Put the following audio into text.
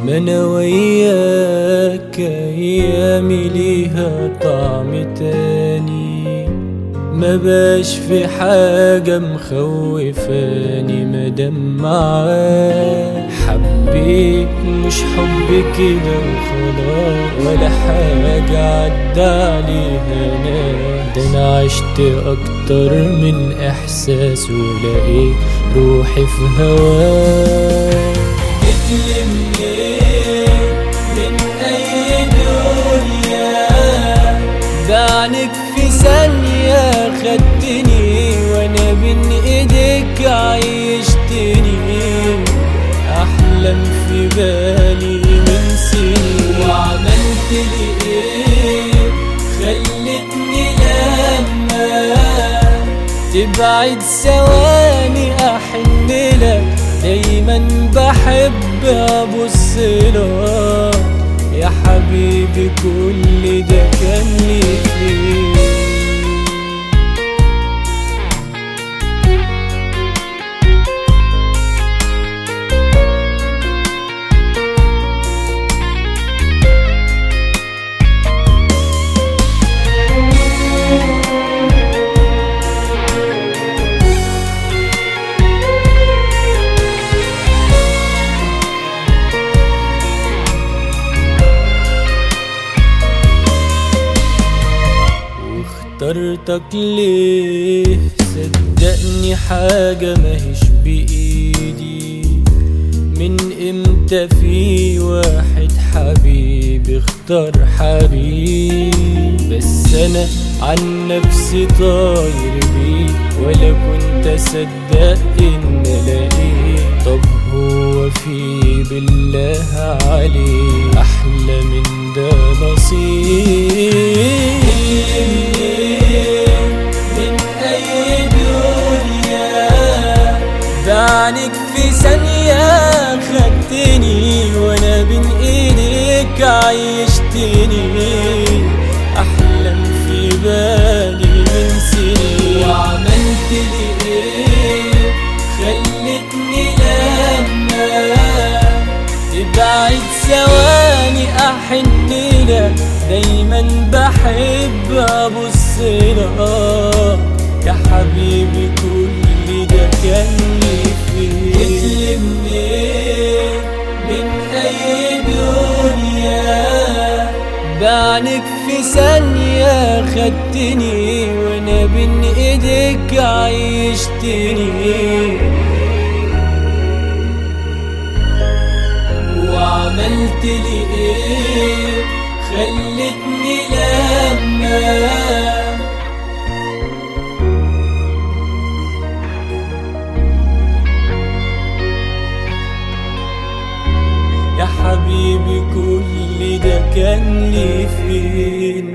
ما انا وياك ايامي ليها طعم تاني ما باش في حاجة مخوفاني مادام معاك حبيت مش حب كده وخلاص ولا حاجة عدى عليها انا ده انا عشت اكتر من احساس ولقيت روحي في هواك جيتلي منين من اي دنيا دعنك في ثانية خدتني وانا بين ايديك عيشتني احلم في بالي من سنين وعملت لي ايه خلتني لما تبعد ثواني احن لك دايما بحب ابص لك يا حبيبي كل ده كان لي فيه واخترتك ليه صدقني حاجة ماهيش بإيدي من امتى في واحد حبيب اختار حبيب بس انا عن نفسي طاير بيه ولا كنت اصدق ان الاقيه طب هو في بالله عليه احلى من ده نصيب من اي دنيا بعنك في ثانية خدتني وانا بين ايديك عيشتني احلم في بالي من سنين وعملت لي ايه خلتني لما تبعد ثواني احن لك دايما بحب ابص لك يا حبيبي كل ده كان لي فيه جيتلي منين من اي دنيا بعنك في ثانية خدتني وانا بين ايديك عيشتني وعملت لي ايه خلتني لما يا حبيبي كل ده كان لي فين